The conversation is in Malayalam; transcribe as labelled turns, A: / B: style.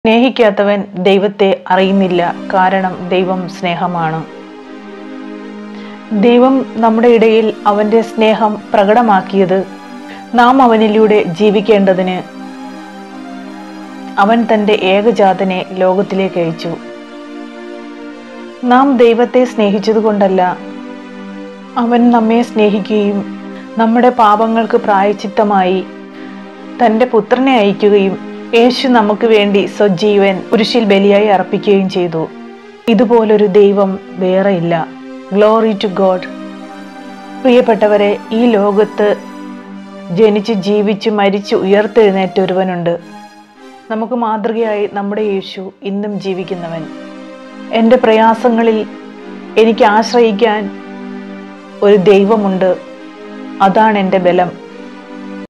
A: സ്നേഹിക്കാത്തവൻ ദൈവത്തെ അറിയുന്നില്ല കാരണം ദൈവം സ്നേഹമാണ് ദൈവം നമ്മുടെ ഇടയിൽ അവന്റെ സ്നേഹം പ്രകടമാക്കിയത് നാം അവനിലൂടെ ജീവിക്കേണ്ടതിന് അവൻ തന്റെ ഏകജാതനെ ലോകത്തിലേക്ക് അയച്ചു നാം ദൈവത്തെ സ്നേഹിച്ചതുകൊണ്ടല്ല അവൻ നമ്മെ സ്നേഹിക്കുകയും നമ്മുടെ പാപങ്ങൾക്ക് പ്രായച്ചിത്തമായി തന്റെ പുത്രനെ അയക്കുകയും യേശു നമുക്ക് വേണ്ടി സ്വജീവൻ കുരിശിൽ ബലിയായി അർപ്പിക്കുകയും ചെയ്തു ഇതുപോലൊരു ദൈവം വേറെയില്ല ഗ്ലോറി ടു ഗോഡ് പ്രിയപ്പെട്ടവരെ ഈ ലോകത്ത് ജനിച്ച് ജീവിച്ച് മരിച്ച് ഉയർത്തെഴുന്നേറ്റ ഒരുവനുണ്ട് നമുക്ക് മാതൃകയായി നമ്മുടെ യേശു ഇന്നും ജീവിക്കുന്നവൻ എൻ്റെ പ്രയാസങ്ങളിൽ എനിക്ക് ആശ്രയിക്കാൻ ഒരു ദൈവമുണ്ട് അതാണ് എൻ്റെ ബലം